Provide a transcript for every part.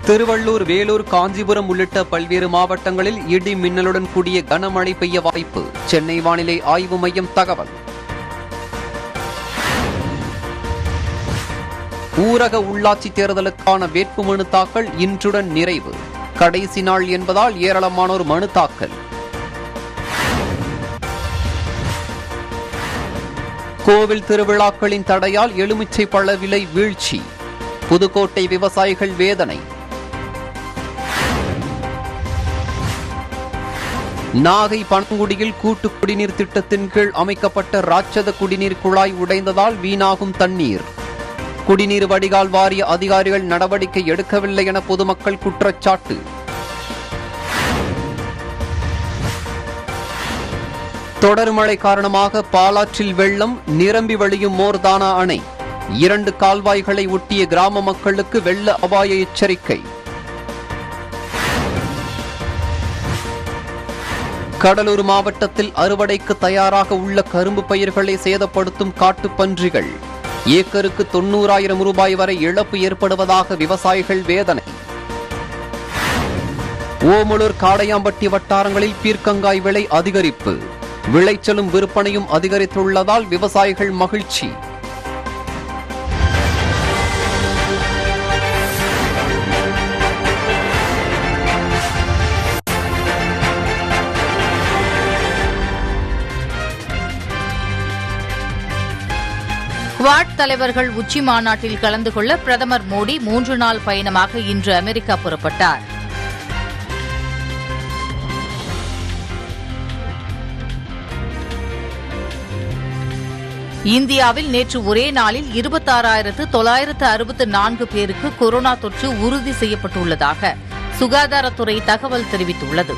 திருவள்ளூர் வேலூர் காஞ்சிபுரம் உள்ளிட்ட பல்வேறு மாவட்டங்களில் இடி மின்னலுடன் கூடிய கனமழை பெய்ய வாய்ப்பு சென்னை வானிலை ஆய்வு மையம் தகவல் ஊரக உள்ளாட்சி தேர்தலுக்கான வேட்புமனு தாக்கல் இன்றுடன் நிறைவு கடைசி நாள் என்பதால் ஏராளமானோர் மனு தாக்கல் கோவில் திருவிழாக்களின் தடையால் எலுமிச்சை பழ விலை வீழ்ச்சி புதுக்கோட்டை விவசாயிகள் வேதனை நாகை பனங்குடியில் கூட்டு குடிநீர் திட்டத்தின் கீழ் அமைக்கப்பட்ட ராட்சத குடிநீர் குழாய் உடைந்ததால் வீணாகும் தண்ணீர் குடிநீர் வடிகால் வாரிய அதிகாரிகள் நடவடிக்கை எடுக்கவில்லை என பொதுமக்கள் குற்றச்சாட்டு தொடர் மழை காரணமாக பாலாற்றில் வெள்ளம் நிரம்பி வழியும் மோர்தானா அணை இரண்டு கால்வாய்களை ஒட்டிய கிராம மக்களுக்கு வெள்ள அபாய எச்சரிக்கை கடலூர் மாவட்டத்தில் அறுவடைக்கு தயாராக உள்ள கரும்பு பயிர்களை சேதப்படுத்தும் காட்டுப்பன்றிகள் ஏக்கருக்கு தொண்ணூறாயிரம் ரூபாய் வரை இழப்பு ஏற்படுவதாக விவசாயிகள் வேதனை ஓமலூர் காடையாம்பட்டி வட்டாரங்களில் பீர்க்கங்காய் விலை அதிகரிப்பு விளைச்சலும் விற்பனையும் அதிகரித்துள்ளதால் விவசாயிகள் மகிழ்ச்சி குவாட் தலைவர்கள் உச்சி மாநாட்டில் கலந்து கொள்ள பிரதமர் மோடி மூன்று நாள் பயணமாக இன்று அமெரிக்கா புறப்பட்டார் இந்தியாவில் நேற்று ஒரே நாளில் இருபத்தாறாயிரத்து தொள்ளாயிரத்து அறுபத்து நான்கு பேருக்கு கொரோனா தொற்று உறுதி செய்யப்பட்டுள்ளதாக சுகாதாரத்துறை தகவல் தெரிவித்துள்ளது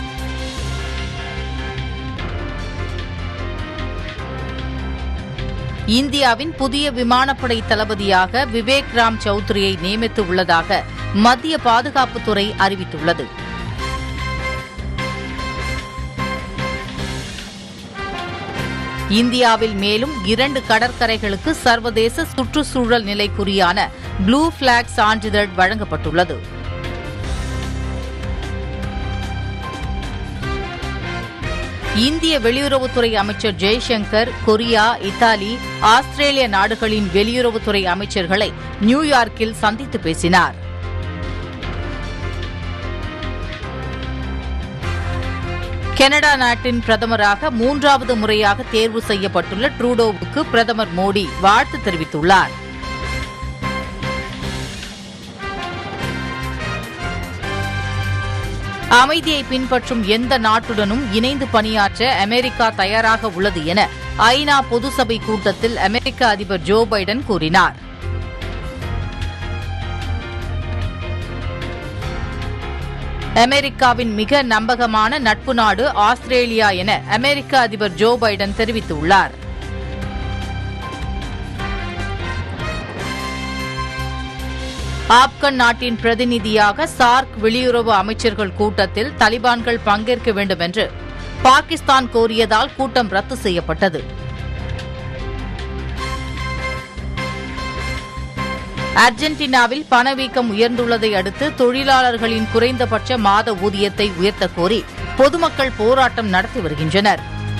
இந்தியாவின் புதிய விமானப்படை தளபதியாக விவேக் ராம் சௌத்ரியை நியமித்து உள்ளதாக மத்திய பாதுகாப்புத்துறை அறிவித்துள்ளது இந்தியாவில் மேலும் இரண்டு கடற்கரைகளுக்கு சர்வதேச சுற்றுச்சூழல் நிலைக்குறியான ப்ளூ பிளாக் சான்றிதழ் வழங்கப்பட்டுள்ளது இந்திய வெளியுறவுத்துறை அமைச்சர் ஜெய்சங்கர் கொரியா இத்தாலி ஆஸ்திரேலிய நாடுகளின் வெளியுறவுத்துறை அமைச்சர்களை நியூயார்க்கில் சந்தித்து பேசினார் கனடா நாட்டின் பிரதமராக மூன்றாவது முறையாக தேர்வு செய்யப்பட்டுள்ள ட்ரூடோவுக்கு பிரதமர் மோடி வாழ்த்து தெரிவித்துள்ளார் அமைதியை பின்பற்றும் எந்த நாட்டுடனும் இணைந்து பணியாற்ற அமெரிக்கா தயாராக உள்ளது என ஐநா பொதுசபை கூட்டத்தில் அமெரிக்க அதிபர் ஜோ பைடன் கூறினார் அமெரிக்காவின் மிக நம்பகமான நட்பு நாடு ஆஸ்திரேலியா என அமெரிக்க அதிபர் ஜோ பைடன் தெரிவித்துள்ளார் ஆப்கன் நாட்டின் பிரதிநிதியாக சார்க் வெளியுறவு அமைச்சர்கள் கூட்டத்தில் தலிபான்கள் பங்கேற்க வேண்டும் என்று பாகிஸ்தான் கோரியதால் கூட்டம் ரத்து செய்யப்பட்டது அர்ஜென்டினாவில் பணவீக்கம் உயர்ந்துள்ளதை அடுத்து தொழிலாளர்களின் குறைந்தபட்ச மாத ஊதியத்தை உயர்த்தக் கோரி பொதுமக்கள் போராட்டம் நடத்தி வருகின்றனர்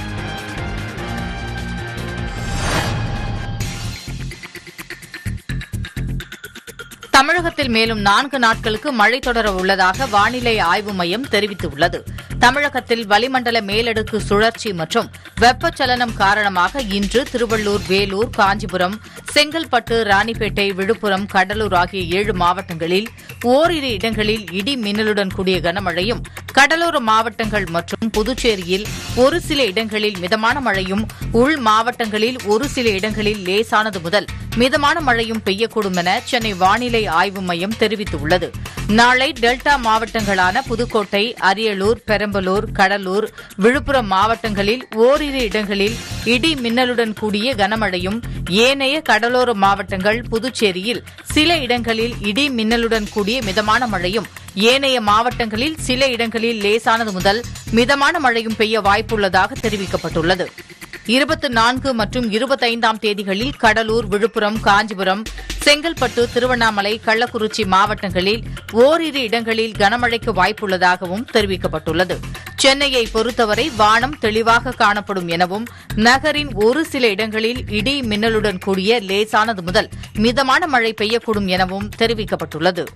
தமிழகத்தில் மேலும் நான்கு நாட்களுக்கு மழை தொடர உள்ளதாக வானிலை ஆய்வு மையம் தெரிவித்துள்ளது தமிழகத்தில் வளிமண்டல மேலடுக்கு சுழற்சி மற்றும் வெப்பச்சலனம் காரணமாக இன்று திருவள்ளூர் வேலூர் காஞ்சிபுரம் செங்கல்பட்டு ராணிப்பேட்டை விழுப்புரம் கடலூர் ஆகிய ஏழு மாவட்டங்களில் ஓரிரு இடங்களில் இடி மின்னலுடன் கூடிய கனமழையும் கடலோர மாவட்டங்கள் மற்றும் புதுச்சேரியில் ஒரு சில இடங்களில் மிதமான மழையும் உள் மாவட்டங்களில் ஒரு சில இடங்களில் லேசானது முதல் மிதமான மழையும் பெய்யக்கூடும் என சென்னை வானிலை ஆய்வு மையம் தெரிவித்துள்ளது நாளை டெல்டா மாவட்டங்களான புதுக்கோட்டை அரியலூர் பெரம்பலூர் கடலூர் விழுப்புரம் மாவட்டங்களில் ஓரிரு இடங்களில் இடி மின்னலுடன் கூடிய கனமழையும் ஏனைய கடலோர மாவட்டங்கள் புதுச்சேரியில் சில இடங்களில் இடி மின்னலுடன் கூடிய மிதமான மழையும் ஏனைய மாவட்டங்களில் சில இடங்களில் லேசானது முதல் மிதமான மழையும் பெய்ய வாய்ப்புள்ளதாக தெரிவிக்கப்பட்டுள்ளது இருபத்தி நான்கு மற்றும் இருபத்தைந்தாம் தேதிகளில் கடலூர் விழுப்புரம் காஞ்சிபுரம் செங்கல்பட்டு திருவண்ணாமலை கள்ளக்குறிச்சி மாவட்டங்களில் ஓரிரு இடங்களில் கனமழைக்கு வாய்ப்புள்ளதாகவும் தெரிவிக்கப்பட்டுள்ளது சென்னையை பொறுத்தவரை வானம் தெளிவாக காணப்படும் எனவும் நகரின் ஒரு சில இடங்களில் இடி மின்னலுடன் கூடிய லேசானது முதல் மிதமான மழை பெய்யக்கூடும் எனவும் தெரிவிக்கப்பட்டுள்ளது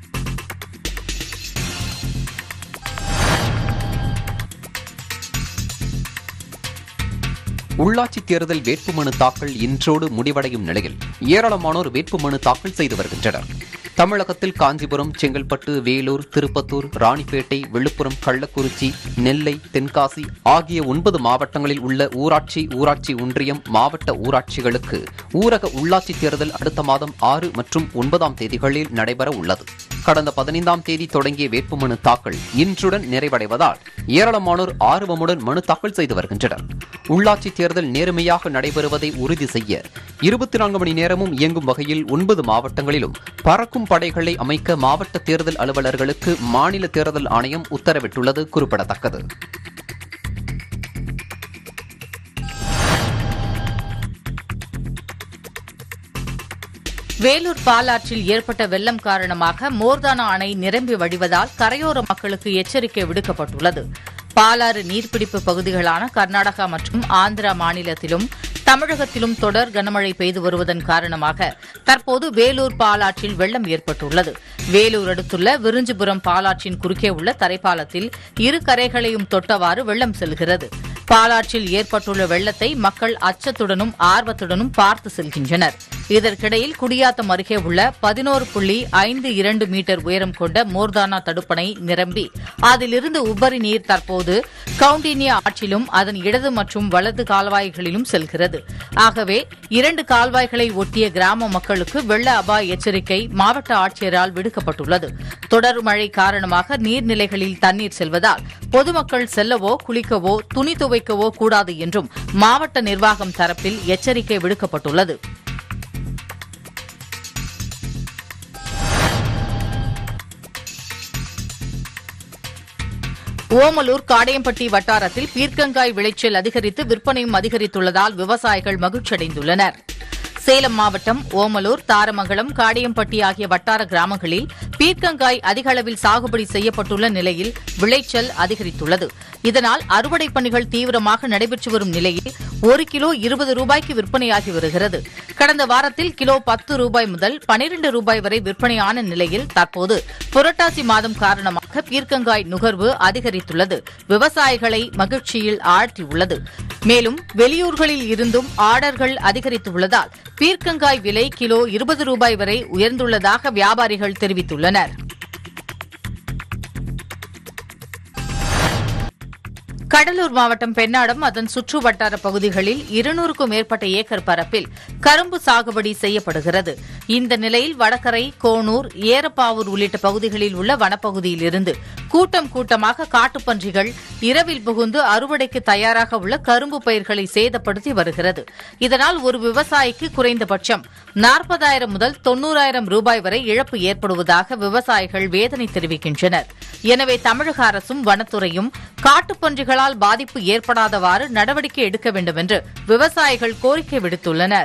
உள்ளாட்சி தேர்தல் வேட்புமனு தாக்கல் இன்றோடு முடிவடையும் நிலையில் ஏராளமானோர் வேட்புமனு தாக்கல் செய்து வருகின்றனர் தமிழகத்தில் காஞ்சிபுரம் செங்கல்பட்டு வேலூர் திருப்பத்தூர் ராணிப்பேட்டை விழுப்புரம் கள்ளக்குறிச்சி நெல்லை தென்காசி ஆகிய ஒன்பது மாவட்டங்களில் உள்ள ஊராட்சி ஊராட்சி ஒன்றியம் மாவட்ட ஊராட்சிகளுக்கு ஊரக உள்ளாட்சி தேர்தல் அடுத்த மாதம் ஆறு மற்றும் ஒன்பதாம் தேதிகளில் நடைபெற உள்ளது கடந்த பதினைந்தாம் தேதி தொடங்கிய வேட்புமனு தாக்கல் இன்றுடன் நிறைவடைவதால் ஏராளமானோர் ஆர்வமுடன் மனு தாக்கல் செய்து வருகின்றனர் உள்ளாட்சி தேர்தல் நேர்மையாக நடைபெறுவதை உறுதி செய்ய இருபத்தி நான்கு மணி நேரமும் இயங்கும் வகையில் ஒன்பது மாவட்டங்களிலும் பறக்கும் படைகளை அமைக்க மாவட்ட தேர்தல் அலுவலர்களுக்கு மாநில தேர்தல் ஆணையம் உத்தரவிட்டுள்ளது குறிப்பிடத்தக்கது வேலூர் பாலாற்றில் ஏற்பட்ட வெள்ளம் காரணமாக மோர்தானா அணை நிரம்பி வடிவதால் கரையோர மக்களுக்கு எச்சரிக்கை விடுக்கப்பட்டுள்ளது பாலாறு நீர்பிடிப்பு பகுதிகளான கர்நாடகா மற்றும் ஆந்திரா மாநிலத்திலும் தமிழகத்திலும் தொடர் கனமழை பெய்து வருவதன் காரணமாக தற்போது வேலூர் பாலாற்றில் வெள்ளம் ஏற்பட்டுள்ளது வேலூர் அடுத்துள்ள விருஞ்சிபுரம் பாலாற்றின் குறுக்கே உள்ள தரைப்பாலத்தில் இரு கரைகளையும் தொட்டவாறு வெள்ளம் செல்கிறது பாலாற்றில் ஏற்பட்டுள்ள வெள்ளத்தை மக்கள் அச்சத்துடனும் ஆர்வத்துடனும் பார்த்து செல்கின்றனர் இதற்கிடையில் குடியாத்தம் அருகே உள்ள பதினோரு புள்ளி ஐந்து இரண்டு மீட்டர் உயரம் கொண்ட மோர்தானா தடுப்பணை நிரம்பி அதிலிருந்து உபரி நீர் தற்போது கவுண்டினியா ஆற்றிலும் அதன் இடது மற்றும் வலது கால்வாய்களிலும் செல்கிறது ஆகவே இரண்டு கால்வாய்களை ஒட்டிய கிராம மக்களுக்கு வெள்ள அபாய எச்சரிக்கை மாவட்ட ஆட்சியரால் விடுக்கப்பட்டுள்ளது தொடர் மழை காரணமாக நீர்நிலைகளில் தண்ணீர் செல்வதால் பொதுமக்கள் செல்லவோ குளிக்கவோ துணி துவைக்கவோ கூடாது என்றும் மாவட்ட நிர்வாகம் தரப்பில் எச்சரிக்கை விடுக்கப்பட்டுள்ளது ஓமலூர் காடையம்பட்டி வட்டாரத்தில் பீர்க்கங்காய் விளைச்சல் அதிகரித்து விற்பனையும் அதிகரித்துள்ளதால் விவசாயிகள் மகிழ்ச்சியடைந்துள்ளனர் சேலம் மாவட்டம் ஓமலூர் தாரமங்கலம் காடையம்பட்டி ஆகிய வட்டார கிராமங்களில் பீர்க்கங்காய் அதிக அளவில் சாகுபடி செய்யப்பட்டுள்ள நிலையில் விளைச்சல் அதிகரித்துள்ளது இதனால் அறுவடை பணிகள் தீவிரமாக நடைபெற்று வரும் நிலையில் ஒரு கிலோ இருபது ரூபாய்க்கு விற்பனையாகி வருகிறது கடந்த வாரத்தில் கிலோ பத்து ரூபாய் முதல் பனிரண்டு ரூபாய் வரை விற்பனையான நிலையில் தற்போது புரட்டாசி மாதம் காரணமாக பீர்க்கங்காய் நுகர்வு அதிகரித்துள்ளது விவசாயிகளை மகிழ்ச்சியில் ஆழ்த்தியுள்ளது மேலும் வெளியூர்களில் இருந்தும் ஆர்டர்கள் அதிகரித்துள்ளதால் பீர்க்கங்காய் விலை கிலோ இருபது ரூபாய் வரை உயர்ந்துள்ளதாக வியாபாரிகள் தெரிவித்துள்ளனர் கடலூர் மாவட்டம் பெண்ணாடம் அதன் சுற்று வட்டார பகுதிகளில் இருநூறுக்கும் மேற்பட்ட ஏக்கர் பரப்பில் கரும்பு சாகுபடி செய்யப்படுகிறது இந்த நிலையில் வடகரை கோனூர் ஏரப்பாவூர் உள்ளிட்ட பகுதிகளில் உள்ள வனப்பகுதியில் இருந்து கூட்டம் கூட்டமாக காட்டுப்பன்றிகள் இரவில் புகுந்து அறுவடைக்கு தயாராக உள்ள கரும்பு பயிர்களை சேதப்படுத்தி வருகிறது இதனால் ஒரு விவசாயிக்கு குறைந்தபட்சம் நாற்பதாயிரம் முதல் தொன்னூறாயிரம் ரூபாய் வரை இழப்பு ஏற்படுவதாக விவசாயிகள் வேதனை தெரிவிக்கின்றனர் எனவே தமிழக அரசும் வனத்துறையும் காட்டுப்பன்றிகளால் பாதிப்பு ஏற்படாதவாறு நடவடிக்கை எடுக்க வேண்டும் என்று விவசாயிகள் கோரிக்கை விடுத்துள்ளனர்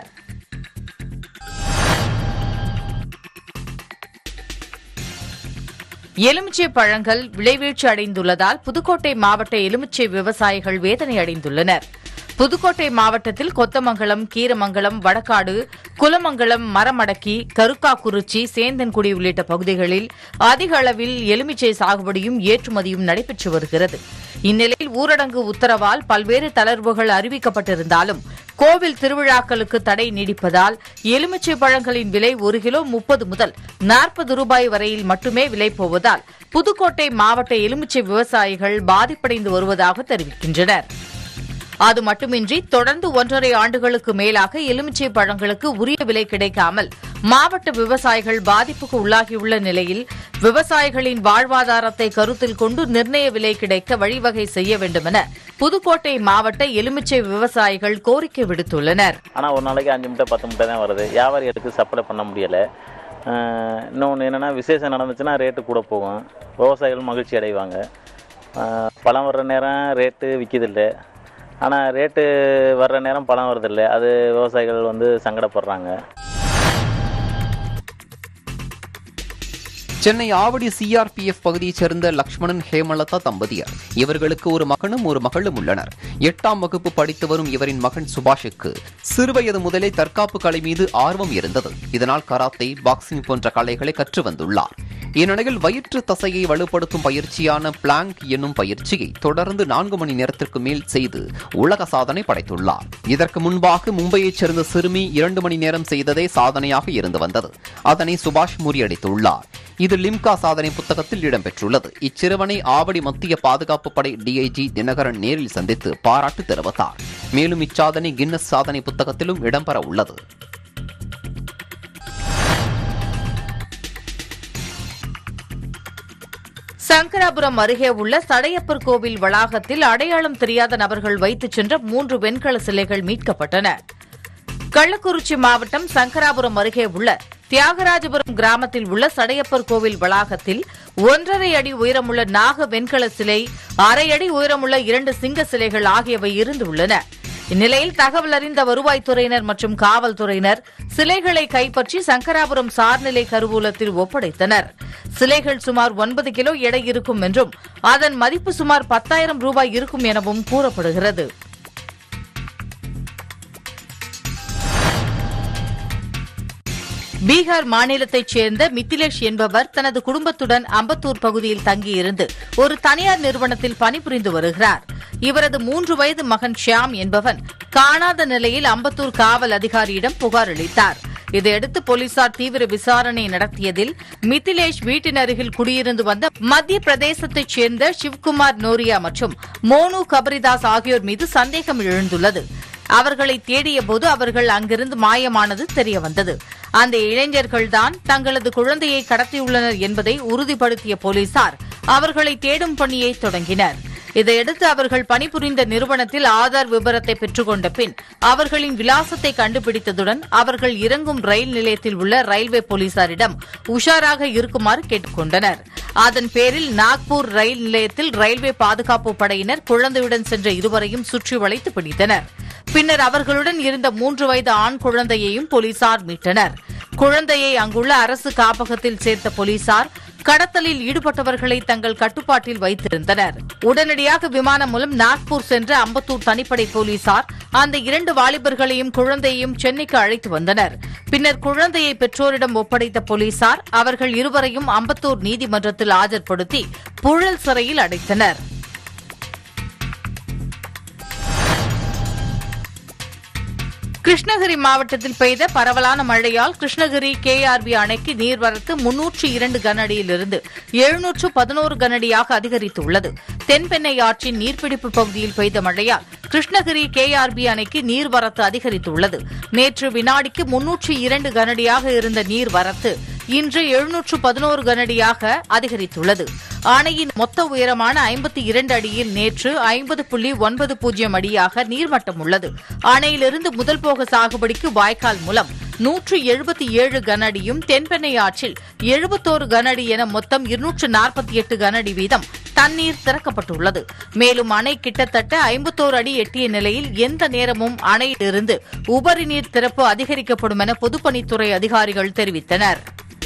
எலுமிச்சை பழங்கள் விளைவீழ்ச்சி அடைந்துள்ளதால் புதுக்கோட்டை மாவட்ட எலுமிச்சை விவசாயிகள் வேதனை அடைந்துள்ளனர் புதுக்கோட்டை மாவட்டத்தில் கொத்தமங்கலம் கீரமங்கலம் வடக்காடு குலமங்கலம் மரமடக்கி கருக்காக்குறிச்சி சேந்தன்குடி உள்ளிட்ட பகுதிகளில் அதிக அளவில் எலுமிச்சை சாகுபடியும் ஏற்றுமதியும் நடைபெற்று வருகிறது இந்நிலையில் ஊரடங்கு உத்தரவால் பல்வேறு தளர்வுகள் அறிவிக்கப்பட்டிருந்தாலும் கோவில் திருவிழாக்களுக்கு தடை நீடிப்பதால் எலுமிச்சை பழங்களின் விலை ஒரு கிலோ முப்பது முதல் நாற்பது ரூபாய் வரையில் மட்டுமே விலை போவதால் புதுக்கோட்டை மாவட்ட எலுமிச்சை விவசாயிகள் பாதிப்படைந்து வருவதாக தெரிவிக்கின்றனர் அது மட்டுமின்றி தொடர்ந்து ஒன்றரை ஆண்டுகளுக்கு மேலாக எலுமிச்சை பழங்களுக்கு உரிய விலை கிடைக்காமல் மாவட்ட விவசாயிகள் பாதிப்புக்கு உள்ளாகியுள்ள நிலையில் விவசாயிகளின் வாழ்வாதாரத்தை கருத்தில் கொண்டு நிர்ணய விலை கிடைக்க வழிவகை செய்ய வேண்டுமென புதுக்கோட்டை மாவட்ட எலுமிச்சை விவசாயிகள் கோரிக்கை விடுத்துள்ளனர் ஆனால் ஒரு நாளைக்கு அஞ்சு முட்டை பத்து முட்டை தான் வருது வியாபாரிகளுக்கு சப்ளை பண்ண முடியலை இன்னொன்று என்னென்னா விசேஷம் நடந்துச்சுன்னா ரேட்டு கூட போகும் விவசாயிகள் மகிழ்ச்சி அடைவாங்க ஆஹ் பழம் வர்ற நேரம் ரேட்டு விற்கிதில்ல ஆனால் ரேட்டு வர்ற நேரம் பழம் வரதில்லை அது விவசாயிகள் வந்து சங்கடப்படுறாங்க சென்னை ஆவடி சிஆர்பிஎஃப் பகுதியைச் சேர்ந்த லக்ஷ்மணன் ஹேமலதா தம்பதியர் இவர்களுக்கு ஒரு மகனும் ஒரு மகளும் உள்ளனர் எட்டாம் வகுப்பு படித்து வரும் இவரின் மகன் சுபாஷுக்கு சிறுவயது முதலே தற்காப்பு கலை மீது ஆர்வம் இருந்தது இதனால் கராத்தே பாக்ஸிங் போன்ற கலைகளை கற்று வந்துள்ளார் இந்நிலையில் வயிற்று தசையை வலுப்படுத்தும் பயிற்சியான பிளாங்க் என்னும் பயிற்சியை தொடர்ந்து நான்கு மணி நேரத்திற்கு மேல் செய்து உலக சாதனை படைத்துள்ளார் இதற்கு முன்பாக மும்பையைச் சேர்ந்த சிறுமி இரண்டு மணி நேரம் செய்ததே சாதனையாக இருந்து வந்தது அதனை சுபாஷ் முறியடித்துள்ளார் இது லிம்கா சாதனை புத்தகத்தில் இடம்பெற்றுள்ளது இச்சிறுவனை ஆவடி மத்திய பாதுகாப்பு படை டிஐஜி தினகரன் நேரில் சந்தித்து பாராட்டு தெரிவித்தார் மேலும் இச்சாதனை கின்னஸ் சாதனை புத்தகத்திலும் இடம்பெற உள்ளது சங்கராபுரம் அருகே உள்ள சடையப்பர் கோவில் வளாகத்தில் அடையாளம் தெரியாத நபர்கள் வைத்துச் சென்ற மூன்று வெண்கல சிலைகள் மீட்கப்பட்டன கள்ளக்குறிச்சி மாவட்டம் சங்கராபுரம் அருகே உள்ள தியாகராஜபுரம் கிராமத்தில் உள்ள சடையப்பர் கோவில் வளாகத்தில் ஒன்றரை அடி உயரமுள்ள நாக வெண்கல சிலை அரை அடி உயரமுள்ள இரண்டு சிங்க சிலைகள் ஆகியவை இருந்துள்ளன இந்நிலையில் தகவல் அறிந்த வருவாய்த்துறையினர் மற்றும் காவல்துறையினர் சிலைகளை கைப்பற்றி சங்கராபுரம் சார்நிலை கருவூலத்தில் ஒப்படைத்தனர் சிலைகள் சுமார் ஒன்பது கிலோ எடை இருக்கும் என்றும் அதன் மதிப்பு சுமார் பத்தாயிரம் ரூபாய் இருக்கும் எனவும் கூறப்படுகிறது பீகார் மாநிலத்தைச் சேர்ந்த மித்திலேஷ் என்பவர் தனது குடும்பத்துடன் அம்பத்தூர் பகுதியில் தங்கியிருந்து ஒரு தனியார் நிறுவனத்தில் பணிபுரிந்து வருகிறார் இவரது மூன்று வயது மகன் ஷியாம் என்பவன் காணாத நிலையில் அம்பத்தூர் காவல் அதிகாரியிடம் புகார் அளித்தார் இதையடுத்து போலீசார் தீவிர விசாரணை நடத்தியதில் மித்திலேஷ் வீட்டின் அருகில் குடியிருந்து வந்த மத்திய பிரதேசத்தைச் சேர்ந்த சிவ்குமார் நோரியா மற்றும் மோனு கபரிதாஸ் ஆகியோர் மீது சந்தேகம் எழுந்துள்ளது அவர்களை தேடிய போது அவர்கள் அங்கிருந்து மாயமானது தெரியவந்தது அந்த இளைஞர்கள்தான் தங்களது குழந்தையை கடத்தியுள்ளனர் என்பதை உறுதிப்படுத்திய போலீசார் அவர்களை தேடும் பணியை தொடங்கினர் இதையடுத்து அவர்கள் பணிபுரிந்த நிறுவனத்தில் ஆதார் விவரத்தை பெற்றுக்கொண்ட பின் அவர்களின் விலாசத்தை கண்டுபிடித்ததுடன் அவர்கள் இறங்கும் ரயில் நிலையத்தில் உள்ள ரயில்வே போலீசாரிடம் உஷாராக இருக்குமாறு கேட்டுக் கொண்டனர் அதன் பேரில் நாக்பூர் ரயில் நிலையத்தில் ரயில்வே பாதுகாப்பு படையினர் குழந்தையுடன் சென்ற இருவரையும் சுற்றி வளைத்து பிடித்தனர் பின்னர் அவர்களுடன் இருந்த மூன்று வயது ஆண் குழந்தையையும் போலீசார் மீட்டனர் குழந்தையை அங்குள்ள அரசு காப்பகத்தில் சேர்த்த போலீசார் கடத்தலில் ஈடுபட்டவர்களை தங்கள் கட்டுப்பாட்டில் வைத்திருந்தனர் உடனடியாக விமானம் மூலம் நாக்பூர் சென்ற அம்பத்தூர் தனிப்படை போலீசார் அந்த இரண்டு வாலிபர்களையும் குழந்தையையும் சென்னைக்கு அழைத்து வந்தனர் பின்னர் குழந்தையை பெற்றோரிடம் ஒப்படைத்த போலீசார் அவர்கள் இருவரையும் அம்பத்தூர் நீதிமன்றத்தில் ஆஜர்படுத்தி புழல் சிறையில் அடைத்தனர் கிருஷ்ணகிரி மாவட்டத்தில் பெய்த பரவலான மழையால் கிருஷ்ணகிரி கேஆர்பி அணைக்கு நீர்வரத்து முன்னூற்று இரண்டு கனஅடியிலிருந்து எழுநூற்று பதினோரு கனஅடியாக அதிகரித்துள்ளது தென்பெண்ணை ஆற்றின் நீர்பிடிப்பு பகுதியில் பெய்த மழையால் கிருஷ்ணகிரி கேஆர்பி அணைக்கு நீர்வரத்து அதிகரித்துள்ளது நேற்று வினாடிக்கு முன்னூற்று இரண்டு கனஅடியாக இருந்த நீர்வரத்து இன்று எழுநூற்று பதினோரு கனஅடியாக அதிகரித்துள்ளது அணையின் மொத்த உயரமான ஐம்பத்தி இரண்டு அடியில் நேற்று ஐம்பது புள்ளி ஒன்பது பூஜ்ஜியம் அடியாக நீர்மட்டம் உள்ளது அணையிலிருந்து முதல் போக சாகுபடிக்கு வாய்க்கால் மூலம் நூற்று எழுபத்தி ஏழு கனஅடியும் தென்பெண்ணை ஆற்றில் எழுபத்தோரு கனஅடி என மொத்தம் இருநூற்று நாற்பத்தி எட்டு கனஅடி வீதம் தண்ணீர் திறக்கப்பட்டுள்ளது மேலும் அணை கிட்டத்தட்ட ஐம்பத்தோரு அடி எட்டிய நிலையில் எந்த நேரமும் அணையிலிருந்து உபரி நீர் திறப்பு அதிகரிக்கப்படும் என பொதுப்பணித்துறை அதிகாரிகள் தெரிவித்தனர்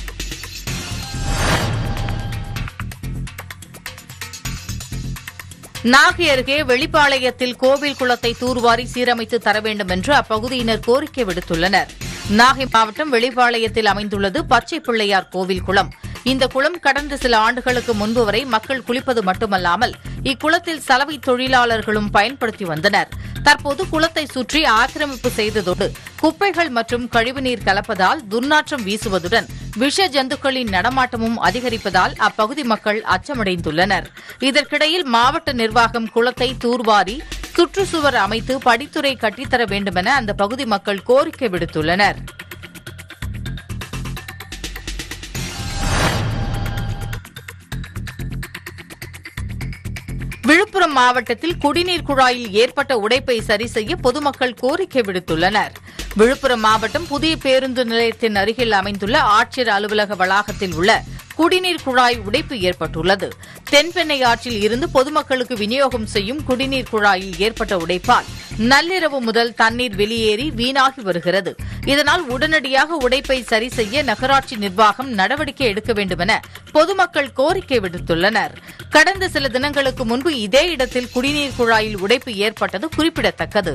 நாகை அருகே வெளிப்பாளையத்தில் கோவில் குளத்தை தூர்வாரி சீரமைத்து தர வேண்டும் என்று அப்பகுதியினர் கோரிக்கை விடுத்துள்ளனர் நாகை மாவட்டம் வெளிப்பாளையத்தில் அமைந்துள்ளது பச்சை பிள்ளையார் கோவில் குளம் இந்த குளம் கடந்த சில ஆண்டுகளுக்கு முன்பு வரை மக்கள் குளிப்பது மட்டுமல்லாமல் இக்குளத்தில் சலவை தொழிலாளர்களும் பயன்படுத்தி வந்தனர் தற்போது குளத்தை சுற்றி ஆக்கிரமிப்பு செய்ததோடு குப்பைகள் மற்றும் கழிவுநீர் கலப்பதால் துர்நாற்றம் வீசுவதுடன் விஷ ஜந்துக்களின் நடமாட்டமும் அதிகரிப்பதால் அப்பகுதி மக்கள் அச்சமடைந்துள்ளனர் இதற்கிடையில் மாவட்ட நிர்வாகம் குளத்தை தூர்வாரி சுற்றுச்சுவர் அமைத்து படித்துறை கட்டித்தர வேண்டுமென அந்த பகுதி மக்கள் கோரிக்கை விடுத்துள்ளனர் விழுப்புரம் மாவட்டத்தில் குடிநீர் குழாயில் ஏற்பட்ட உடைப்பை சரி செய்ய பொதுமக்கள் கோரிக்கை விடுத்துள்ளனர் விழுப்புரம் மாவட்டம் புதிய பேருந்து நிலையத்தின் அருகில் அமைந்துள்ள ஆட்சியர் அலுவலக வளாகத்தில் உள்ள குடிநீர் குழாய் உடைப்பு ஏற்பட்டுள்ளது தென்பெண்ணை ஆற்றில் இருந்து பொதுமக்களுக்கு விநியோகம் செய்யும் குடிநீர் குழாயில் ஏற்பட்ட உடைப்பால் நள்ளிரவு முதல் தண்ணீர் வெளியேறி வீணாகி வருகிறது இதனால் உடனடியாக உடைப்பை சரி செய்ய நகராட்சி நிர்வாகம் நடவடிக்கை எடுக்க வேண்டுமென பொதுமக்கள் கோரிக்கை விடுத்துள்ளனர் கடந்த சில தினங்களுக்கு முன்பு இதே இடத்தில் குடிநீர் குழாயில் உடைப்பு ஏற்பட்டது குறிப்பிடத்தக்கது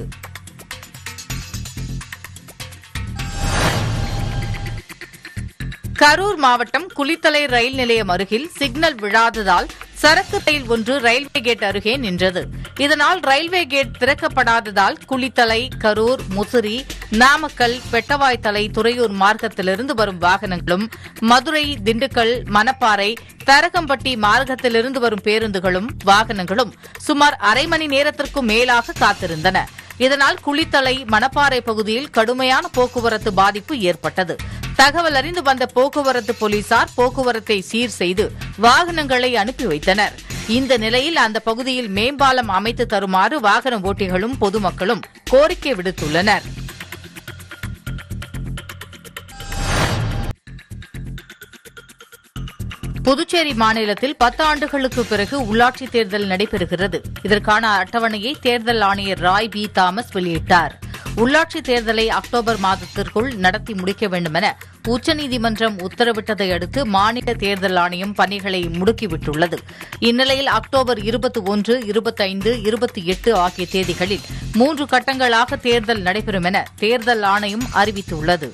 கரூர் மாவட்டம் குளித்தலை ரயில் நிலையம் அருகில் சிக்னல் விழாததால் சரக்கு ரயில் ஒன்று ரயில்வே கேட் அருகே நின்றது இதனால் ரயில்வே கேட் திறக்கப்படாததால் குளித்தலை கரூர் முசிறி நாமக்கல் பெட்டவாய்த்தலை துறையூர் மார்க்கத்திலிருந்து வரும் வாகனங்களும் மதுரை திண்டுக்கல் மணப்பாறை தரகம்பட்டி மார்க்கத்திலிருந்து வரும் பேருந்துகளும் வாகனங்களும் சுமார் அரை மணி நேரத்திற்கும் மேலாக காத்திருந்தன இதனால் குளித்தலை மணப்பாறை பகுதியில் கடுமையான போக்குவரத்து பாதிப்பு ஏற்பட்டது தகவல் அறிந்து வந்த போக்குவரத்து போலீசார் போக்குவரத்தை சீர் செய்து வாகனங்களை அனுப்பி வைத்தனர் இந்த நிலையில் அந்த பகுதியில் மேம்பாலம் அமைத்து தருமாறு வாகன ஓட்டிகளும் பொதுமக்களும் கோரிக்கை விடுத்துள்ளனர் புதுச்சேரி மாநிலத்தில் பத்து ஆண்டுகளுக்கு பிறகு உள்ளாட்சித் தேர்தல் நடைபெறுகிறது இதற்கான அட்டவணையை தேர்தல் ஆணையர் ராய் பி தாமஸ் வெளியிட்டார் உள்ளாட்சித் தேர்தலை அக்டோபர் மாதத்திற்குள் நடத்தி முடிக்க வேண்டுமென உச்சநீதிமன்றம் உத்தரவிட்டதை அடுத்து மாநில தேர்தல் ஆணையம் பணிகளை முடுக்கிவிட்டுள்ளது இந்நிலையில் அக்டோபர் இருபத்தி ஒன்று இருபத்தைந்து இருபத்தி எட்டு ஆகிய தேதிகளில் மூன்று கட்டங்களாக தேர்தல் நடைபெறும் என தேர்தல் ஆணையம் அறிவித்துள்ளது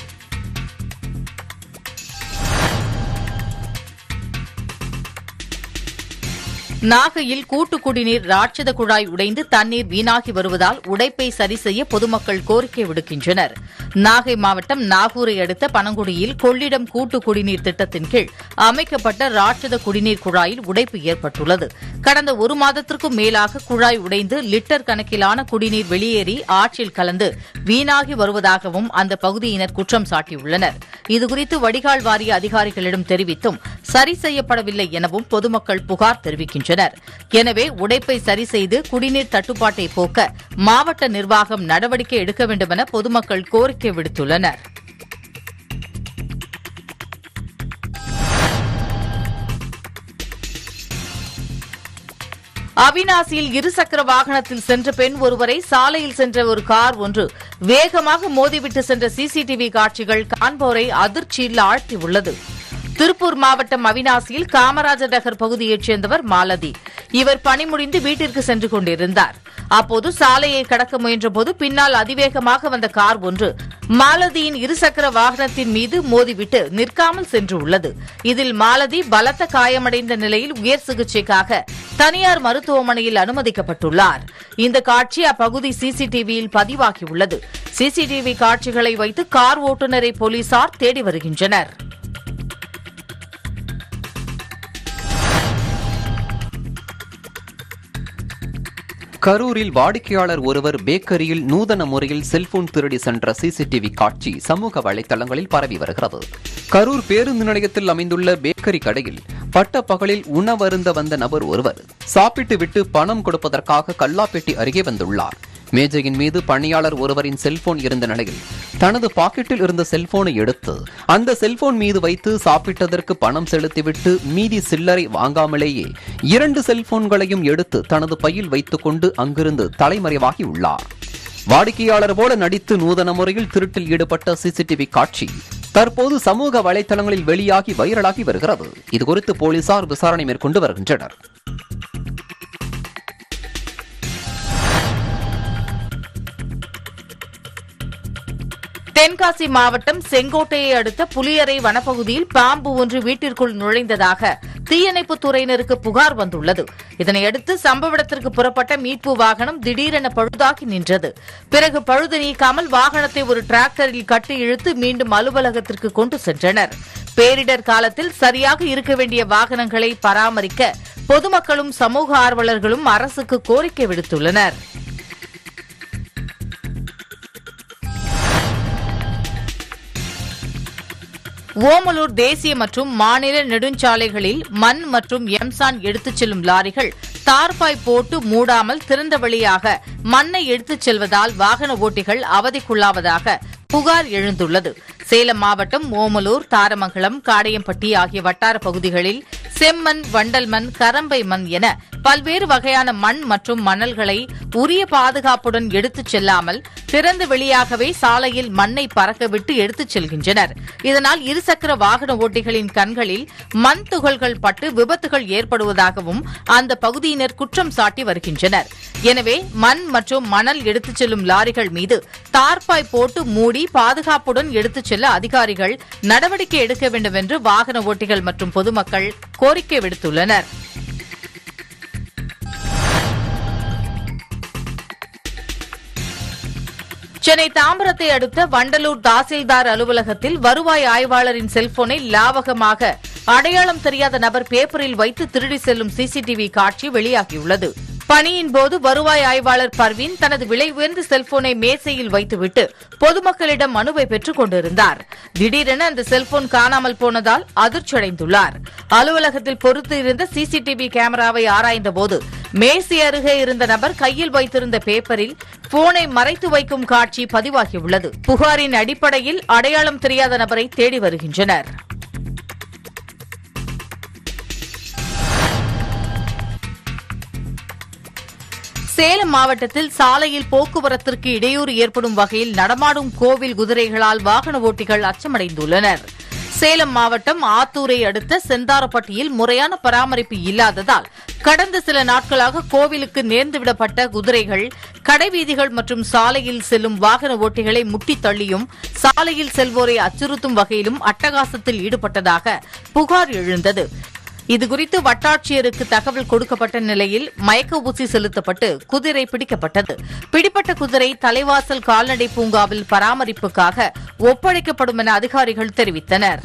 நாகையில் கூட்டு குடிநீர் ராட்சத குழாய் உடைந்து தண்ணீர் வீணாகி வருவதால் உடைப்பை சரி செய்ய பொதுமக்கள் கோரிக்கை விடுக்கின்றனர் நாகை மாவட்டம் நாகூரை அடுத்த பனங்குடியில் கொள்ளிடம் கூட்டு குடிநீர் திட்டத்தின் கீழ் அமைக்கப்பட்ட ராட்சத குடிநீர் குழாயில் உடைப்பு ஏற்பட்டுள்ளது கடந்த ஒரு மாதத்திற்கும் மேலாக குழாய் உடைந்து லிட்டர் கணக்கிலான குடிநீர் வெளியேறி ஆற்றில் கலந்து வீணாகி வருவதாகவும் அந்த பகுதியினர் குற்றம் சாட்டியுள்ளனர் இதுகுறித்து வடிகால் வாரிய அதிகாரிகளிடம் தெரிவித்தும் சரி செய்யப்படவில்லை எனவும் பொதுமக்கள் புகார் தெரிவிக்கின்றனர் எனவே உடைப்பை சரி செய்து குடிநீர் தட்டுப்பாட்டை போக்க மாவட்ட நிர்வாகம் நடவடிக்கை எடுக்க வேண்டுமென பொதுமக்கள் கோரிக்கை விடுத்துள்ளனர் அவினாசியில் இருசக்கர வாகனத்தில் சென்ற பெண் ஒருவரை சாலையில் சென்ற ஒரு கார் ஒன்று வேகமாக மோதிவிட்டு சென்ற சிசிடிவி காட்சிகள் காண்போரை அதிர்ச்சியில் ஆழ்த்தியுள்ளது திருப்பூர் மாவட்டம் அவினாசியில் காமராஜர் நகர் பகுதியைச் சேர்ந்தவர் மாலதி இவர் பணி முடிந்து வீட்டிற்கு சென்று கொண்டிருந்தார் அப்போது சாலையை கடக்க முயன்றபோது பின்னால் அதிவேகமாக வந்த கார் ஒன்று மாலதியின் இருசக்கர வாகனத்தின் மீது மோதிவிட்டு நிற்காமல் சென்று உள்ளது இதில் மாலதி பலத்த காயமடைந்த நிலையில் உயர் சிகிச்சைக்காக தனியார் மருத்துவமனையில் அனுமதிக்கப்பட்டுள்ளார் இந்த காட்சி அப்பகுதி சிசிடிவியில் பதிவாகியுள்ளது சிசிடிவி காட்சிகளை வைத்து கார் ஓட்டுநரை போலீசார் தேடி வருகின்றனர் கரூரில் வாடிக்கையாளர் ஒருவர் பேக்கரியில் நூதன முறையில் செல்போன் திருடி சென்ற சிசிடிவி காட்சி சமூக வலைதளங்களில் பரவி வருகிறது கரூர் பேருந்து நிலையத்தில் அமைந்துள்ள பேக்கரி கடையில் பட்ட பகலில் உணவருந்த வந்த நபர் ஒருவர் சாப்பிட்டு விட்டு பணம் கொடுப்பதற்காக கல்லாப்பேட்டி அருகே வந்துள்ளார் மேஜையின் மீது பணியாளர் ஒருவரின் செல்போன் இருந்த நிலையில் தனது பாக்கெட்டில் இருந்த செல்போனை எடுத்து அந்த செல்போன் மீது வைத்து சாப்பிட்டதற்கு பணம் செலுத்திவிட்டு மீதி சில்லறை வாங்காமலேயே இரண்டு செல்போன்களையும் எடுத்து தனது பையில் வைத்துக்கொண்டு அங்கிருந்து தலைமறைவாகி உள்ளார் வாடிக்கையாளர் போல நடித்து நூதன முறையில் திருட்டில் ஈடுபட்ட சிசிடிவி காட்சி தற்போது சமூக வலைதளங்களில் வெளியாகி வைரலாகி வருகிறது இதுகுறித்து போலீசார் விசாரணை மேற்கொண்டு வருகின்றனர் தென்காசி மாவட்டம் செங்கோட்டையை அடுத்த புலியரை வனப்பகுதியில் பாம்பு ஒன்று வீட்டிற்குள் நுழைந்ததாக தீயணைப்புத் துறையினருக்கு புகார் வந்துள்ளது இதனையடுத்து சம்பவ இடத்திற்கு புறப்பட்ட மீட்பு வாகனம் திடீரென பழுதாகி நின்றது பிறகு பழுது நீக்காமல் வாகனத்தை ஒரு டிராக்டரில் கட்டி இழுத்து மீண்டும் அலுவலகத்திற்கு கொண்டு சென்றனர் பேரிடர் காலத்தில் சரியாக இருக்க வேண்டிய வாகனங்களை பராமரிக்க பொதுமக்களும் சமூக ஆர்வலர்களும் அரசுக்கு கோரிக்கை விடுத்துள்ளனர் ஓமலூர் தேசிய மற்றும் மாநில நெடுஞ்சாலைகளில் மண் மற்றும் எம்சான் எடுத்துச் செல்லும் லாரிகள் தார்பாய் போட்டு மூடாமல் திறந்த வழியாக மண்ணை எடுத்துச் செல்வதால் வாகன ஓட்டிகள் அவதிக்குள்ளாவதாக புகார் எழுந்துள்ளது சேலம் மாவட்டம் ஓமலூர் தாரமங்கலம் காடையம்பட்டி ஆகிய வட்டார பகுதிகளில் செம்மண் வண்டல் மண் கரம்பை மண் என பல்வேறு வகையான மண் மற்றும் மணல்களை உரிய பாதுகாப்புடன் எடுத்துச் செல்லாமல் திறந்த வெளியாகவே சாலையில் மண்ணை பறக்கவிட்டு எடுத்துச் செல்கின்றனர் இதனால் இருசக்கர வாகன ஓட்டிகளின் கண்களில் மண் துகள்கள் பட்டு விபத்துகள் ஏற்படுவதாகவும் அந்த பகுதியினர் குற்றம் சாட்டி வருகின்றனர் எனவே மண் மற்றும் மணல் எடுத்துச் செல்லும் லாரிகள் மீது தார்பாய் போட்டு மூடி பாதுகாப்புடன் எடுத்துச் செல்ல அதிகாரிகள் நடவடிக்கை எடுக்க வேண்டும் என்று வாகன ஓட்டிகள் மற்றும் பொதுமக்கள் கோரிக்கை விடுத்துள்ளனர் சென்னை தாம்பரத்தை அடுத்த வண்டலூர் தாசில்தார் அலுவலகத்தில் வருவாய் ஆய்வாளரின் செல்போனை லாவகமாக அடையாளம் தெரியாத நபர் பேப்பரில் வைத்து திருடி செல்லும் சிசிடிவி காட்சி வெளியாகியுள்ளது பணியின் போது வருவாய் ஆய்வாளர் பர்வீன் தனது விலை உயர்ந்த செல்போனை மேசையில் வைத்துவிட்டு பொதுமக்களிடம் மனுவை பெற்றுக் கொண்டிருந்தார் திடீரென அந்த செல்போன் காணாமல் போனதால் அதிர்ச்சியடைந்துள்ளார் அலுவலகத்தில் பொறுத்து இருந்த சிசிடிவி கேமராவை ஆராய்ந்தபோது மேசை அருகே இருந்த நபர் கையில் வைத்திருந்த பேப்பரில் போனை மறைத்து வைக்கும் காட்சி பதிவாகியுள்ளது புகாரின் அடிப்படையில் அடையாளம் தெரியாத நபரை தேடி வருகின்றனர் சேலம் மாவட்டத்தில் சாலையில் போக்குவரத்திற்கு இடையூறு ஏற்படும் வகையில் நடமாடும் கோவில் குதிரைகளால் வாகன ஓட்டிகள் அச்சமடைந்துள்ளனர் சேலம் மாவட்டம் ஆத்தூரை அடுத்த செந்தாரப்பட்டியில் முறையான பராமரிப்பு இல்லாததால் கடந்த சில நாட்களாக கோவிலுக்கு நேர்ந்துவிடப்பட்ட குதிரைகள் கடைவீதிகள் மற்றும் சாலையில் செல்லும் வாகன ஓட்டிகளை முட்டித் தள்ளியும் சாலையில் செல்வோரை அச்சுறுத்தும் வகையிலும் அட்டகாசத்தில் ஈடுபட்டதாக புகார் எழுந்தது இதுகுறித்து வட்டாட்சியருக்கு தகவல் கொடுக்கப்பட்ட நிலையில் மயக்க ஊசி செலுத்தப்பட்டு குதிரை பிடிக்கப்பட்டது பிடிப்பட்ட குதிரை தலைவாசல் கால்நடை பூங்காவில் பராமரிப்புக்காக ஒப்படைக்கப்படும் என அதிகாரிகள் தெரிவித்தனர்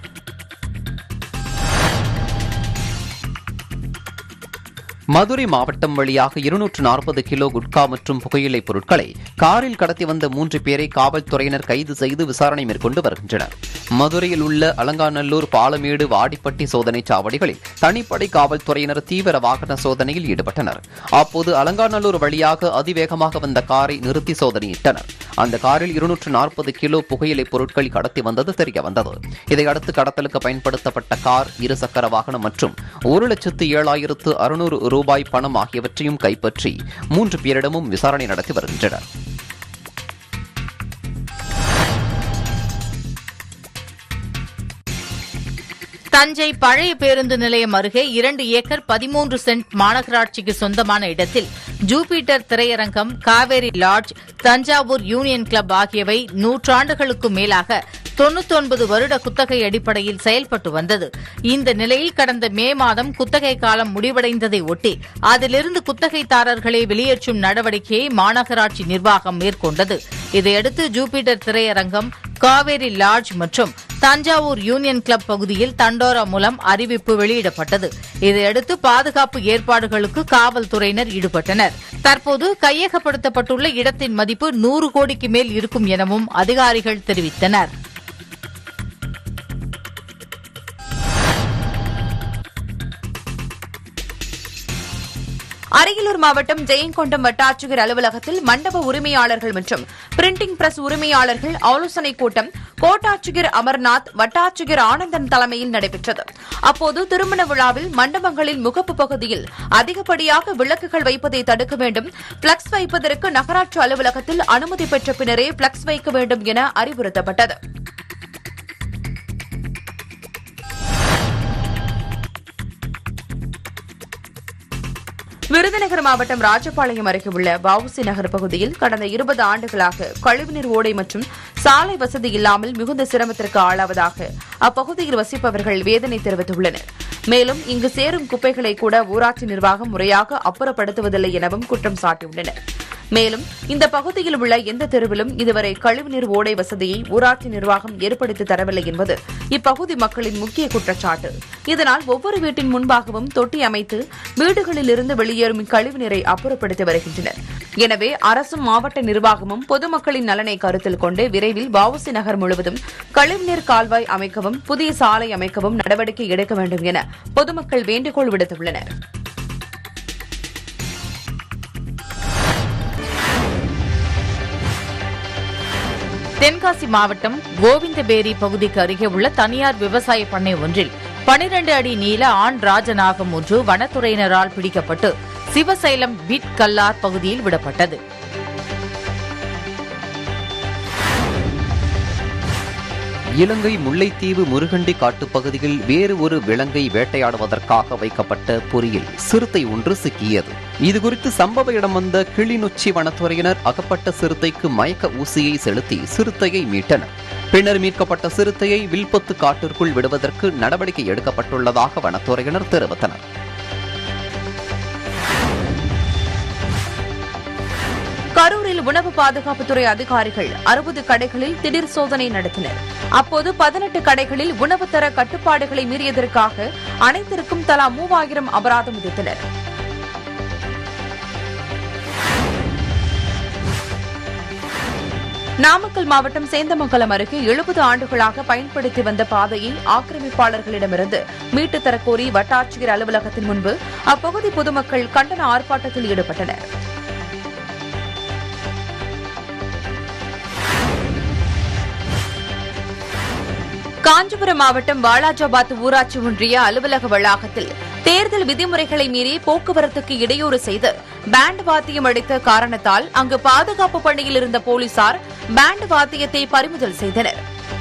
மதுரை மாவட்டம் வழியாக இருநூற்று நாற்பது கிலோ குட்கா மற்றும் புகையிலைப் பொருட்களை காரில் கடத்தி வந்த மூன்று பேரை காவல்துறையினர் கைது செய்து விசாரணை மேற்கொண்டு வருகின்றனர் மதுரையில் உள்ள அலங்காநல்லூர் பாலமேடு வாடிப்பட்டி சோதனைச் சாவடிகளில் தனிப்படை காவல்துறையினர் தீவிர வாகன சோதனையில் ஈடுபட்டனர் அப்போது அலங்காநல்லூர் வழியாக அதிவேகமாக வந்த காரை நிறுத்தி சோதனையிட்டனர் அந்த காரில் இருநூற்று நாற்பது கிலோ புகையிலைப் பொருட்கள் கடத்தி வந்தது தெரிய வந்தது இதையடுத்து கடத்தலுக்கு பயன்படுத்தப்பட்ட கார் இருசக்கர வாகனம் மற்றும் ஒரு லட்சத்து ஏழாயிரத்து அறுநூறு ரூபாய் பணம் ஆகியவற்றையும் கைப்பற்றி மூன்று பேரிடமும் விசாரணை நடத்தி வருகின்றனர் தஞ்சை பழைய பேருந்து நிலையம் அருகே இரண்டு ஏக்கர் பதிமூன்று சென்ட் மாநகராட்சிக்கு சொந்தமான இடத்தில் ஜூபிட்டர் திரையரங்கம் Kaveri lodge Thanjavur union club ஆகியவை நூற்றாண்டுகளுக்கு மேலாக தொன்னூத்தொன்பது வருட குத்தகை அடிப்படையில் செயல்பட்டு வந்தது இந்த நிலையில் கடந்த மே மாதம் குத்தகை காலம் முடிவடைந்ததை ஒட்டி அதிலிருந்து குத்தகைதாரர்களை வெளியேற்றும் நடவடிக்கையை மாநகராட்சி நிர்வாகம் மேற்கொண்டது இதையடுத்து ஜூபிட்டர் திரையரங்கம் காவேரி லாட்ஜ் மற்றும் தஞ்சாவூர் யூனியன் கிளப் பகுதியில் தண்டோரா மூலம் அறிவிப்பு வெளியிடப்பட்டது இதையடுத்து பாதுகாப்பு ஏற்பாடுகளுக்கு காவல்துறையினர் ஈடுபட்டனர் தற்போது கையகப்படுத்தப்பட்டுள்ள இடத்தின் மதிப்பு நூறு கோடிக்கு மேல் இருக்கும் எனவும் அதிகாரிகள் தெரிவித்தனர் அரியலூர் மாவட்டம் ஜெயங்கொண்டம் வட்டாட்சியர் அலுவலகத்தில் மண்டப உரிமையாளர்கள் மற்றும் பிரிண்டிங் பிரஸ் உரிமையாளர்கள் ஆலோசனைக் கூட்டம் கோட்டாட்சியர் அமர்நாத் வட்டாட்சியர் ஆனந்தன் தலைமையில் நடைபெற்றது அப்போது திருமண விழாவில் மண்டபங்களின் முகப்பு பகுதியில் அதிகப்படியாக விளக்குகள் வைப்பதை தடுக்க வேண்டும் பிளக்ஸ் வைப்பதற்கு நகராட்சி அலுவலகத்தில் அனுமதி பெற்ற பின்னரே பிளக்ஸ் வைக்க வேண்டும் என அறிவுறுத்தப்பட்டது விருதுநகர் மாவட்டம் ராஜபாளையம் அருகே உள்ள வவுசி நகர் பகுதியில் கடந்த இருபது ஆண்டுகளாக கழிவுநீர் ஓடை மற்றும் சாலை வசதி இல்லாமல் மிகுந்த சிரமத்திற்கு ஆளாவதாக அப்பகுதியில் வசிப்பவர்கள் வேதனை தெரிவித்துள்ளனர் மேலும் இங்கு சேரும் குப்பைகளை கூட ஊராட்சி நிர்வாகம் முறையாக அப்புறப்படுத்துவதில்லை எனவும் குற்றம் சாட்டியுள்ளனர் மேலும் இந்த பகுதியில் உள்ள எந்த தெருவிலும் இதுவரை கழிவுநீர் ஓடை வசதியை ஊராட்சி நிர்வாகம் ஏற்படுத்தி தரவில்லை என்பது இப்பகுதி மக்களின் முக்கிய குற்றச்சாட்டு இதனால் ஒவ்வொரு வீட்டின் முன்பாகவும் தொட்டி அமைத்து வீடுகளில் இருந்து வெளியேறும் கழிவுநீரை அப்புறப்படுத்தி வருகின்றனர் எனவே அரசும் மாவட்ட நிர்வாகமும் பொதுமக்களின் நலனை கருத்தில் கொண்டு விரைவில் வவுசி நகர் முழுவதும் கழிவுநீர் கால்வாய் அமைக்கவும் புதிய சாலை அமைக்கவும் நடவடிக்கை எடுக்க வேண்டும் என பொதுமக்கள் வேண்டுகோள் விடுத்துள்ளனர் தென்காசி மாவட்டம் கோவிந்தபேரி பகுதிக்கு அருகே உள்ள தனியார் விவசாய பண்ணை ஒன்றில் 12 அடி நீள ஆண் ராஜநாகம் ஒன்று வனத்துறையினரால் பிடிக்கப்பட்டு சிவசைலம் பிட் கல்லார் பகுதியில் விடப்பட்டது இலங்கை முல்லைத்தீவு முருகண்டி காட்டுப்பகுதியில் வேறு ஒரு விலங்கை வேட்டையாடுவதற்காக வைக்கப்பட்ட பொறியில் சிறுத்தை ஒன்று சிக்கியது இதுகுறித்து சம்பவ இடம் வந்த கிளிநொச்சி வனத்துறையினர் அகப்பட்ட சிறுத்தைக்கு மயக்க ஊசியை செலுத்தி சிறுத்தையை மீட்டனர் பின்னர் மீட்கப்பட்ட சிறுத்தையை வில்பத்து காட்டிற்குள் விடுவதற்கு நடவடிக்கை எடுக்கப்பட்டுள்ளதாக வனத்துறையினர் தெரிவித்தனர் கரூரில் உணவு பாதுகாப்புத்துறை அதிகாரிகள் அறுபது கடைகளில் திடீர் சோதனை நடத்தினர் அப்போது பதினெட்டு கடைகளில் உணவு தர கட்டுப்பாடுகளை மீறியதற்காக அனைத்திற்கும் தலா மூவாயிரம் அபராதம் விதித்தனர் நாமக்கல் மாவட்டம் சேந்தமங்கலம் அருகே எழுபது ஆண்டுகளாக பயன்படுத்தி வந்த பாதையை ஆக்கிரமிப்பாளர்களிடமிருந்து மீட்டு தரக்கோரி வட்டாட்சியர் அலுவலகத்தின் முன்பு அப்பகுதி பொதுமக்கள் கண்டன ஆர்ப்பாட்டத்தில் ஈடுபட்டனர் காஞ்சிபுரம் மாவட்டம் வாலாஜாபாத் ஊராட்சி ஒன்றிய அலுவலக வளாகத்தில் தேர்தல் விதிமுறைகளை மீறி போக்குவரத்துக்கு இடையூறு செய்து பேண்ட் வாத்தியம் அடித்த காரணத்தால் அங்கு பாதுகாப்பு பணியில் இருந்த போலீசார் பேண்ட் வாத்தியத்தை பறிமுதல் செய்தனர்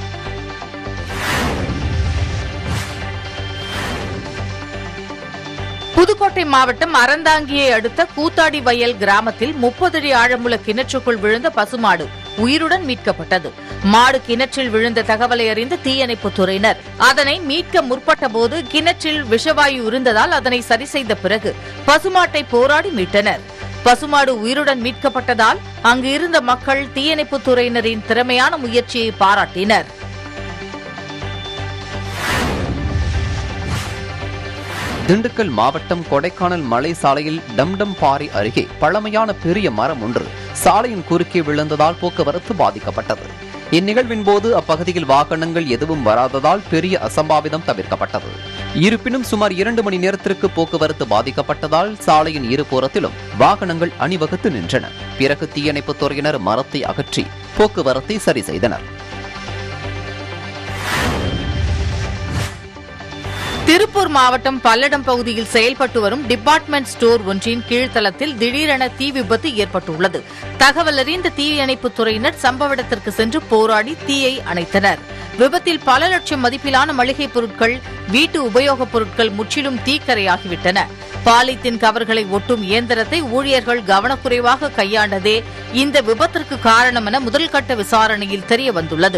புதுக்கோட்டை மாவட்டம் அறந்தாங்கியை அடுத்த கூத்தாடி வயல் கிராமத்தில் முப்பது அடி ஆழமுள்ள கிணற்றுக்குள் விழுந்த பசுமாடு உயிருடன் மீட்கப்பட்டது மாடு கிணற்றில் விழுந்த தகவலை அறிந்த தீயணைப்புத் துறையினர் அதனை மீட்க முற்பட்டபோது கிணற்றில் விஷவாயு இருந்ததால் அதனை சரி செய்த பிறகு பசுமாட்டை போராடி மீட்டனர் பசுமாடு உயிருடன் மீட்கப்பட்டதால் அங்கு இருந்த மக்கள் தீயணைப்புத் துறையினரின் திறமையான முயற்சியை பாராட்டினர் திண்டுக்கல் மாவட்டம் கொடைக்கானல் மலை சாலையில் டம்டம் பாறை அருகே பழமையான பெரிய மரம் ஒன்று சாலையின் குறுக்கே விழுந்ததால் போக்குவரத்து பாதிக்கப்பட்டது இந்நிகழ்வின் போது அப்பகுதியில் வாகனங்கள் எதுவும் வராததால் பெரிய அசம்பாவிதம் தவிர்க்கப்பட்டது இருப்பினும் சுமார் இரண்டு மணி நேரத்திற்கு போக்குவரத்து பாதிக்கப்பட்டதால் சாலையின் இருபுறத்திலும் வாகனங்கள் அணிவகுத்து நின்றன பிறகு தீயணைப்புத் துறையினர் மரத்தை அகற்றி போக்குவரத்தை சரி செய்தனர் திருப்பூர் மாவட்டம் பல்லடம் பகுதியில் செயல்பட்டு வரும் டிபார்ட்மெண்ட் ஸ்டோர் ஒன்றின் கீழ்த்தளத்தில் திடீரென தீ விபத்து ஏற்பட்டுள்ளது தகவல் அறிந்த தீயணைப்புத் துறையினர் சம்பவ இடத்திற்கு சென்று போராடி தீயை அணைத்தனர் விபத்தில் பல லட்சம் மதிப்பிலான மளிகைப் பொருட்கள் வீட்டு உபயோகப் பொருட்கள் முற்றிலும் தீக்கரையாகிவிட்டன பாலித்தீன் கவர்களை ஒட்டும் இயந்திரத்தை ஊழியர்கள் கவனக்குறைவாக கையாண்டதே இந்த விபத்திற்கு காரணம் என முதல்கட்ட விசாரணையில் தெரியவந்துள்ளது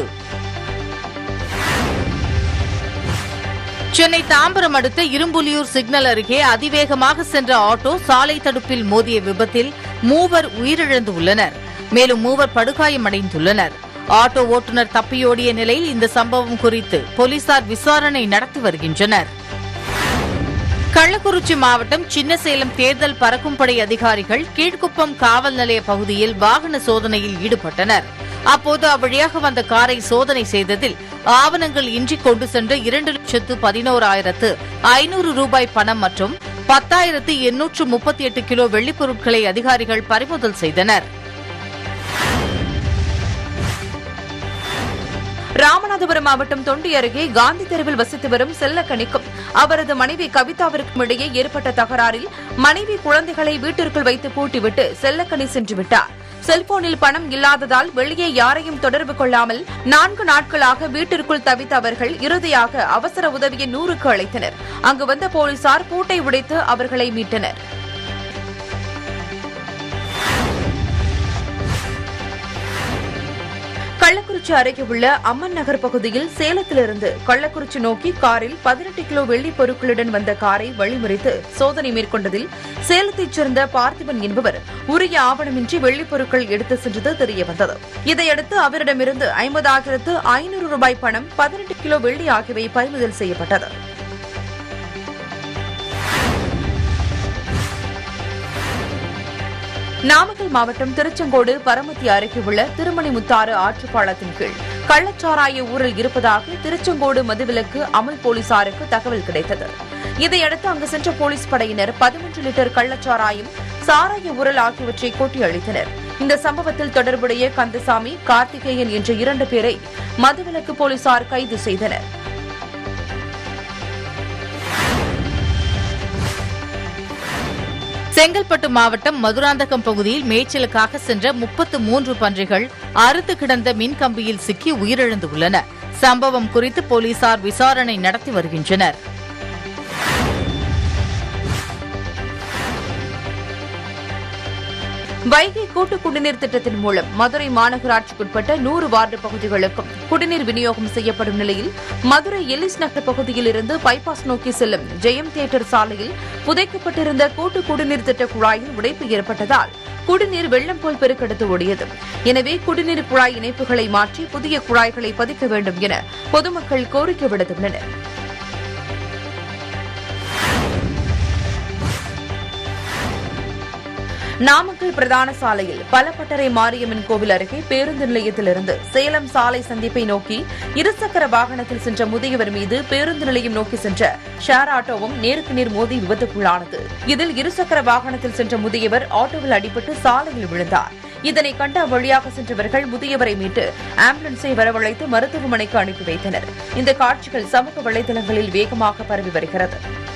சென்னை தாம்பரம் அடுத்த இரும்புலியூர் சிக்னல் அருகே அதிவேகமாக சென்ற ஆட்டோ சாலை தடுப்பில் மோதிய விபத்தில் மூவர் உயிரிழந்துள்ளனர் மேலும் மூவர் படுகாயமடைந்துள்ளனர் ஆட்டோ ஓட்டுநர் தப்பியோடிய நிலையில் இந்த சம்பவம் குறித்து போலீசார் விசாரணை நடத்தி வருகின்றனர் கள்ளக்குறிச்சி மாவட்டம் சின்னசேலம் தேர்தல் பறக்கும் படை அதிகாரிகள் கீழ்க்குப்பம் காவல் நிலைய பகுதியில் வாகன சோதனையில் ஈடுபட்டனர் அப்போது அவ்வழியாக வந்த காரை சோதனை செய்ததில் ஆவணங்கள் இன்றி கொண்டு சென்ற இரண்டு லட்சத்து பதினோராயிரத்து ஐநூறு ரூபாய் பணம் மற்றும் பத்தாயிரத்து எண்ணூற்று முப்பத்தி எட்டு கிலோ வெள்ளிப் பொருட்களை அதிகாரிகள் பறிமுதல் செய்தனர் ராமநாதபுரம் மாவட்டம் தொண்டி அருகே காந்தி தெருவில் வசித்து வரும் செல்லக்கணிக்கும் அவரது மனைவி கவிதாவிற்கும் இடையே ஏற்பட்ட தகராறில் மனைவி குழந்தைகளை வீட்டிற்குள் வைத்து பூட்டிவிட்டு செல்லக்கனி சென்று விட்டார் செல்போனில் பணம் இல்லாததால் வெளியே யாரையும் தொடர்பு கொள்ளாமல் நான்கு நாட்களாக வீட்டிற்குள் தவித்த அவர்கள் இறுதியாக அவசர உதவியை நூறுக்கு அழைத்தனர் அங்கு வந்த போலீசார் பூட்டை உடைத்து அவர்களை மீட்டனர் கள்ளக்குறிச்சி அருகே உள்ள அம்மன் நகர் பகுதியில் சேலத்திலிருந்து கள்ளக்குறிச்சி நோக்கி காரில் பதினெட்டு கிலோ வெள்ளிப் பொருட்களுடன் வந்த காரை வழிமறித்து சோதனை மேற்கொண்டதில் சேலத்தைச் சேர்ந்த பார்த்திபன் என்பவர் உரிய ஆவணமின்றி வெள்ளிப் பொருட்கள் எடுத்து சென்றது தெரியவந்தது இதையடுத்து அவரிடமிருந்து ஐம்பதாயிரத்து ஐநூறு ரூபாய் பணம் பதினெட்டு கிலோ வெள்ளி ஆகியவை பறிமுதல் செய்யப்பட்டது நாமக்கல் மாவட்டம் திருச்செங்கோடு பரமத்தி அருகே உள்ள திருமணிமுத்தாறு ஆற்றுப்பாலத்தின் கீழ் கள்ளச்சாராய ஊரில் இருப்பதாக திருச்செங்கோடு மதுவிலக்கு அமல் போலீசாருக்கு தகவல் கிடைத்தது இதையடுத்து அங்கு சென்ற போலீஸ் படையினர் பதிமூன்று லிட்டர் கள்ளச்சாராயம் சாராய உரல் ஆகியவற்றை கொட்டி அளித்தனர் இந்த சம்பவத்தில் தொடர்புடைய கந்தசாமி கார்த்திகேயன் என்ற இரண்டு பேரை மதுவிலக்கு போலீசார் கைது செய்தனர் செங்கல்பட்டு மாவட்டம் மதுராந்தகம் பகுதியில் மேய்ச்சலுக்காக சென்ற முப்பத்து மூன்று பன்றிகள் அறுத்து கிடந்த மின்கம்பியில் சிக்கி உயிரிழந்துள்ளன சம்பவம் குறித்து போலீசார் விசாரணை நடத்தி வருகின்றனர் வைகை கூட்டு குடிநீர் திட்டத்தின் மூலம் மதுரை மாநகராட்சிக்குட்பட்ட நூறு வார்டு பகுதிகளுக்கும் குடிநீர் விநியோகம் செய்யப்படும் நிலையில் மதுரை எல்லிஸ் நகர் பகுதியில் இருந்து பைபாஸ் நோக்கி செல்லும் ஜெயம் தியேட்டர் சாலையில் புதைக்கப்பட்டிருந்த கூட்டு குடிநீர் திட்ட குழாயில் உடைப்பு ஏற்பட்டதால் குடிநீர் வெள்ளம் போல் பெருக்கெடுத்து ஓடியது எனவே குடிநீர் குழாய் இணைப்புகளை மாற்றி புதிய குழாய்களை பதிக்க வேண்டும் என பொதுமக்கள் கோரிக்கை விடுத்துள்ளனர் நாமக்கல் பிரதான சாலையில் பலப்பட்டறை மாரியம்மன் கோவில் அருகே பேருந்து நிலையத்திலிருந்து சேலம் சாலை சந்திப்பை நோக்கி இருசக்கர வாகனத்தில் சென்ற முதியவர் மீது பேருந்து நிலையம் நோக்கி சென்ற ஷேர் ஆட்டோவும் நேருக்கு நேர் மோதி விபத்துக்குள்ளானது இதில் இருசக்கர வாகனத்தில் சென்ற முதியவர் ஆட்டோவில் அடிபட்டு சாலையில் விழுந்தார் இதனை கண்ட வழியாக சென்றவர்கள் முதியவரை மீட்டு ஆம்புலன்ஸை வரவழைத்து மருத்துவமனைக்கு அனுப்பி வைத்தனர் இந்த காட்சிகள் சமூக வலைதளங்களில் வேகமாக பரவி வருகிறது